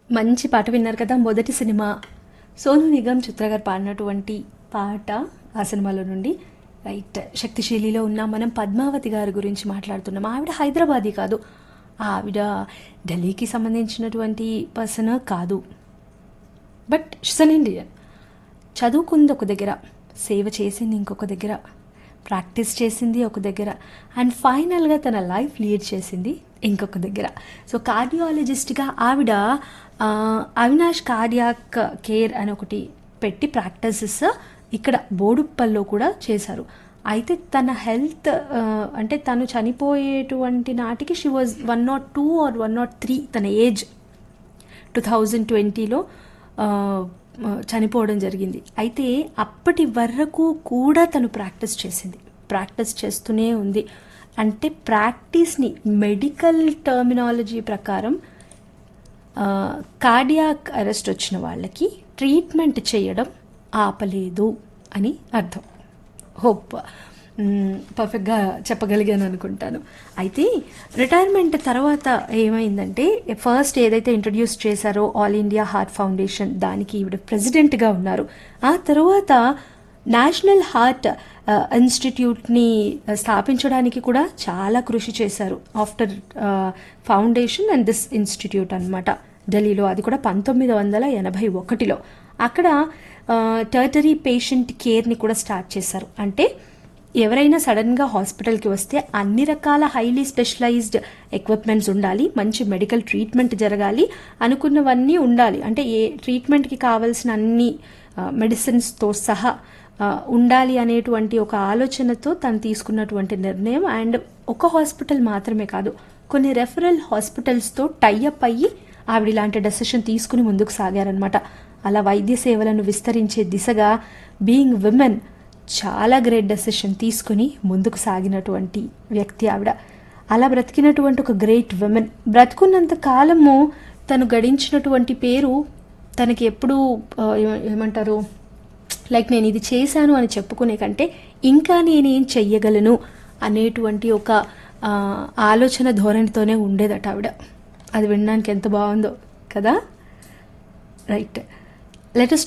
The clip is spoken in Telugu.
మంచి పాట విన్నారు కదా మొదటి సినిమా సోను నిగమ్ చిత్ర గారు పాడినటువంటి పాట ఆ సినిమాలో నుండి రైట్ శక్తిశైలిలో ఉన్న మనం పద్మావతి గారి గురించి మాట్లాడుతున్నాం ఆవిడ హైదరాబాదీ కాదు ఆవిడ ఢిల్లీకి సంబంధించినటువంటి పర్సన్ కాదు బట్ షిసన్ ఇండియన్ చదువుకుంది ఒక దగ్గర సేవ చేసింది ఇంకొక దగ్గర ప్రాక్టీస్ చేసింది ఒక దగ్గర అండ్ ఫైనల్గా తన లైఫ్ లీడ్ చేసింది ఇంకొక దగ్గర సో కార్డియాలజిస్ట్గా ఆవిడ ఆ, అవినాష్ కార్డియాక్ కేర్ అని ఒకటి పెట్టి ప్రాక్టీసెస్ ఇక్కడ బోడుప్పల్లో కూడా చేశారు అయితే తన హెల్త్ అంటే తను చనిపోయేటువంటి నాటికి she was one not two or one not three తన ఏజ్ టూ థౌజండ్ ట్వంటీలో చనిపోవడం జరిగింది అయితే అప్పటి వరకు కూడా తను ప్రాక్టీస్ చేసింది ప్రాక్టీస్ చేస్తూనే ఉంది అంటే ప్రాక్టీస్ని మెడికల్ టర్మినాలజీ ప్రకారం కార్డియాక్ అరెస్ట్ వచ్చిన వాళ్ళకి ట్రీట్మెంట్ చేయడం ఆపలేదు అని అర్థం హోప్ పర్ఫెక్ట్గా చెప్పగలిగాను అనుకుంటాను అయితే రిటైర్మెంట్ తర్వాత ఏమైందంటే ఫస్ట్ ఏదైతే ఇంట్రడ్యూస్ చేశారో ఆల్ ఇండియా హార్ట్ ఫౌండేషన్ దానికి ఈవిడ ప్రెసిడెంట్గా ఉన్నారు ఆ తర్వాత నేషనల్ హార్ట్ ఇన్స్టిట్యూట్ని స్థాపించడానికి కూడా చాలా కృషి చేశారు after foundation and this institute అనమాట ఢిల్లీలో అది కూడా పంతొమ్మిది వందల ఎనభై ఒకటిలో అక్కడ టర్టరీ పేషెంట్ కేర్ని కూడా స్టార్ట్ చేశారు అంటే ఎవరైనా సడన్గా హాస్పిటల్కి వస్తే అన్ని రకాల హైలీ స్పెషలైజ్డ్ ఎక్విప్మెంట్స్ ఉండాలి మంచి మెడికల్ ట్రీట్మెంట్ జరగాలి అనుకున్నవన్నీ ఉండాలి అంటే ఏ ట్రీట్మెంట్కి కావాల్సిన అన్ని మెడిసిన్స్తో సహా ఆ, ఉండాలి అనేటువంటి ఒక ఆలోచనతో తను తీసుకున్నటువంటి నిర్ణయం అండ్ ఒక హాస్పిటల్ మాత్రమే కాదు కొన్ని రెఫరల్ హాస్పిటల్స్తో టైఅప్ అయ్యి ఆవిడ ఇలాంటి డెసిషన్ తీసుకుని ముందుకు సాగారనమాట అలా వైద్య సేవలను విస్తరించే దిశగా బీయింగ్ విమెన్ చాలా గ్రేట్ డెసిషన్ తీసుకుని ముందుకు సాగినటువంటి వ్యక్తి ఆవిడ అలా బ్రతికినటువంటి ఒక గ్రేట్ విమెన్ బ్రతుకున్నంత కాలము తను గడించినటువంటి పేరు తనకి ఎప్పుడూ ఆ, ఏమ- ఏమంటారు లైక్ నేను ఇది చేశాను అని చెప్పుకునే కంటే ఇంకా నేనేం చెయ్యగలను అనేటువంటి ఒక ఆ, ఆలోచన ధోరణితోనే ఉండేదట ఆవిడ అది వినడానికి ఎంత బాగుందో కదా రైట్ లెటెస్ట్